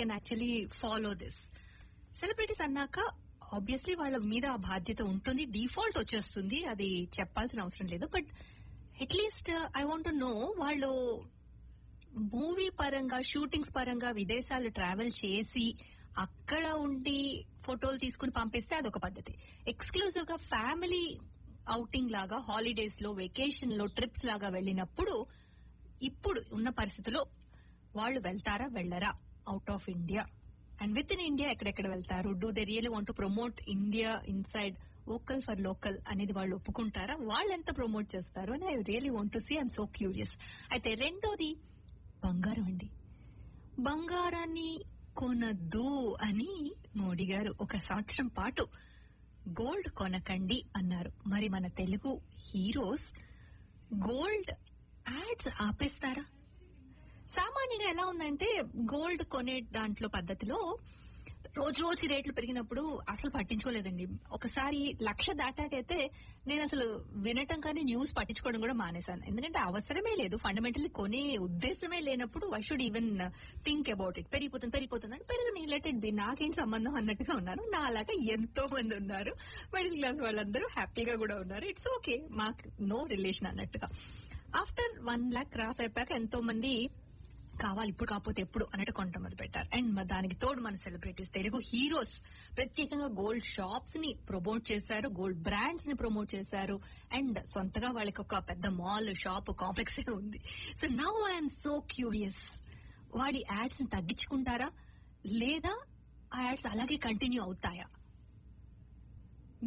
can actually follow this celebrities అన్నాక obviously వాళ్ళ మీద ఆ బాధ్యత ఉంటుంది డిఫాల్ట్ వచ్చేస్తుంది అది చెప్పాల్సిన అవసరం లేదు but at least I want know వాళ్ళు మూవీ పరంగా షూటింగ్స్ పరంగా విదేశాలు ట్రావెల్ చేసి అక్కడ ఉండి ఫోటోలు తీసుకుని పంపిస్తే అదొక పద్ధతి ఎక్స్క్లూజివ్ గా ఫ్యామిలీ అవుటింగ్ లాగా హాలిడేస్ లో వెకేషన్ లో ట్రిప్స్ లాగా వెళ్ళినప్పుడు ఇప్పుడు ఉన్న పరిస్థితిలో వాళ్ళు వెళ్తారా వెళ్ళరా out of India and with in India ఎక్కడెక్కడ వెళ్తారు do they really want to promote India inside vocal for local అనేది వాళ్ళు ఒప్పుకుంటారా వాళ్ళు ఎంత ప్రమోట్ చేస్తారు అని I really want to see I'm so curious అయితే రెండోది బంగారం అండి బంగారాన్ని కొనద్దు అని మోడీ గారు ఒక సంవత్సరం పాటు గోల్డ్ కొనకండి అన్నారు మరి మన తెలుగు హీరోస్ గోల్డ్ యాడ్స్ ఆపేస్తారా సామాన్యంగా ఎలా ఉందంటే గోల్డ్ కొనే దాంట్లో పద్ధతిలో రోజు రోజుకి రేట్లు పెరిగినప్పుడు అసలు పట్టించుకోలేదండి ఒకసారి లక్ష దాటాకైతే నేను అసలు వినటం కానీ న్యూస్ పట్టించుకోవడం కూడా మానేశాను ఎందుకంటే అవసరమే లేదు ఫండమెంటల్లీ కొనే ఉద్దేశమే లేనప్పుడు why should even think about it పెరిగిపోతుంది పెరిగిపోతుంది అంటే పెరుగు లెటెడ్ బి నాకేం సంబంధం అన్నట్టుగా ఉన్నారు నా అలాగా ఎంతో మంది ఉన్నారు మిడిల్ క్లాస్ వాళ్ళందరూ హ్యాపీగా కూడా ఉన్నారు ఇట్స్ ఓకే మాకు నో రిలేషన్ అన్నట్టుగా ఆఫ్టర్ వన్ లాక్ క్రాస్ అయిపోయాక ఎంతో మంది కావాలి ఇప్పుడు కాకపోతే ఎప్పుడు అన్నట్టు కొంట మొదలు పెట్టారు అండ్ దానికి తోడు మన సెలబ్రిటీస్ తెలుగు హీరోస్ ప్రత్యేకంగా గోల్డ్ షాప్స్ ని ప్రమోట్ చేశారు గోల్డ్ బ్రాండ్స్ ని ప్రమోట్ చేశారు అండ్ సొంతగా వాళ్ళకి ఒక పెద్ద మాల్ షాప్ కాంప్లెక్స్ ఉంది so now I'm so curious వాళ్ళ యాడ్స్ ని తగ్గించుకుంటారా లేదా ఆ యాడ్స్ అలాగే కంటిన్యూ అవుతాయా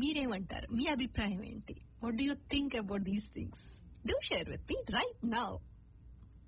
మీరేమంటారు మీ అభిప్రాయం ఏంటి what do you think about these things do share with మీ రైట్ నౌ